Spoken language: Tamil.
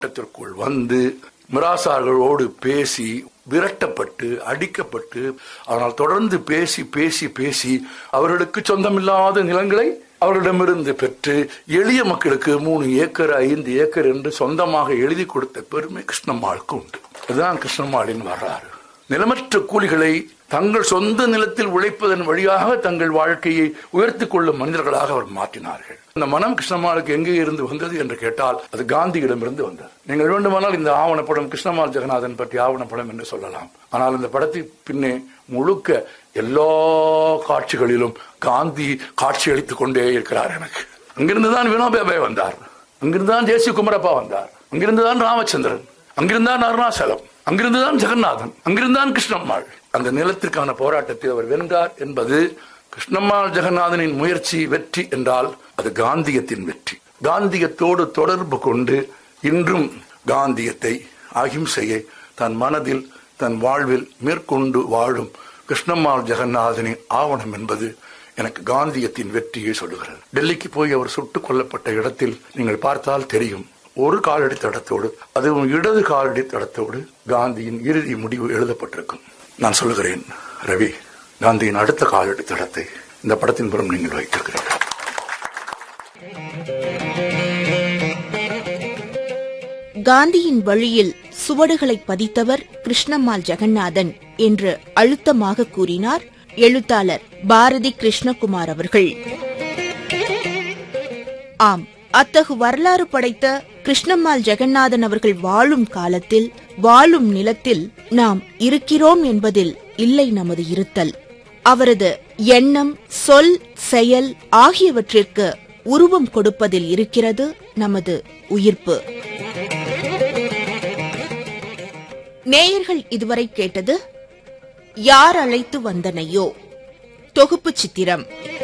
இடத்திற்குள் வந்து மிராசார்களோடு பேசி விரட்டப்பட்டு அடிக்கப்பட்டு ஆனால் தொடர்ந்து பேசி பேசி பேசி அவர்களுக்கு சொந்தமில்லாத நிலங்களை அவர்களிடமிருந்து பெற்று எளிய மக்களுக்கு மூணு ஏக்கர் ஐந்து ஏக்கர் என்று சொந்தமாக எழுதி கொடுத்த பெருமை கிருஷ்ணம்மாளுக்கு உண்டு இதுதான் கிருஷ்ணம்மாளின் வரலாறு நிலமற்ற கூலிகளை தங்கள் சொந்த நிலத்தில் உழைப்பதன் வழியாக தங்கள் வாழ்க்கையை உயர்த்திக் கொள்ளும் மனிதர்களாக அவர் மாற்றினார்கள் இந்த மனம் கிருஷ்ணம்மாளுக்கு எங்கே இருந்து வந்தது என்று கேட்டால் அது காந்தியிடமிருந்து வந்தது நீங்கள் வேண்டுமானால் இந்த ஆவணப்படம் கிருஷ்ணமால் ஜெகநாதன் பற்றி ஆவணப்படம் என்று சொல்லலாம் ஆனால் இந்த படத்தை பின்னே முழுக்க எல்லா காட்சிகளிலும் காந்தி காட்சி அளித்துக் கொண்டே இருக்கிறார் எனக்கு அங்கிருந்து தான் வினோபாபே வந்தார் அங்கிருந்து தான் ஜேசி குமரப்பா வந்தார் அங்கிருந்து தான் ராமச்சந்திரன் அங்கிருந்தான் அருணாச்சலம் அங்கிருந்துதான் ஜெகநாதன் அங்கிருந்தான் கிருஷ்ணம்மாள் அந்த நிலத்திற்கான போராட்டத்தில் அவர் வென்றார் என்பது கிருஷ்ணம்மாள் ஜெகநாதனின் முயற்சி வெற்றி என்றால் அது காந்தியத்தின் வெற்றி காந்தியத்தோடு தொடர்பு கொண்டு இன்றும் காந்தியத்தை அகிம்சையை தன் மனதில் தன் வாழ்வில் மேற்கொண்டு வாழும் கிருஷ்ணம்மாள் ஜெகநாதனின் ஆவணம் என்பது எனக்கு காந்தியத்தின் வெற்றியை சொல்லுகிறது டெல்லிக்கு போய் அவர் சுட்டுக் கொல்லப்பட்ட இடத்தில் நீங்கள் பார்த்தால் தெரியும் ஒரு காலடி தடத்தோடு அதுவும் இடது காலடி தடத்தோடு காந்தியின் இறுதி முடிவு எழுதப்பட்டிருக்கும் நான் சொல்லுகிறேன் ரவி காந்தியின் அடுத்த காலடி தடத்தை இந்த படத்தின் புறம் நீங்கள் வைத்திருக்கிறீர்கள் காந்தியின் வழியில் சுவடுகளை பதித்தவர் கிருஷ்ணம்மாள் ஜெகநாதன் என்று அழுத்தமாக கூறினார் எழுத்தாளர் பாரதி கிருஷ்ணகுமார் அவர்கள் ஆம் அத்தகு வரலாறு படைத்த கிருஷ்ணம்மாள் ஜெகநாதன் அவர்கள் வாழும் காலத்தில் வாழும் நிலத்தில் நாம் இருக்கிறோம் என்பதில் இல்லை நமது இருத்தல் அவரது எண்ணம் சொல் செயல் ஆகியவற்றிற்கு உருவம் கொடுப்பதில் இருக்கிறது நமது உயிர்ப்பு நேயர்கள் இதுவரை கேட்டது யார் அழைத்து வந்தனையோ தொகுப்பு சித்திரம்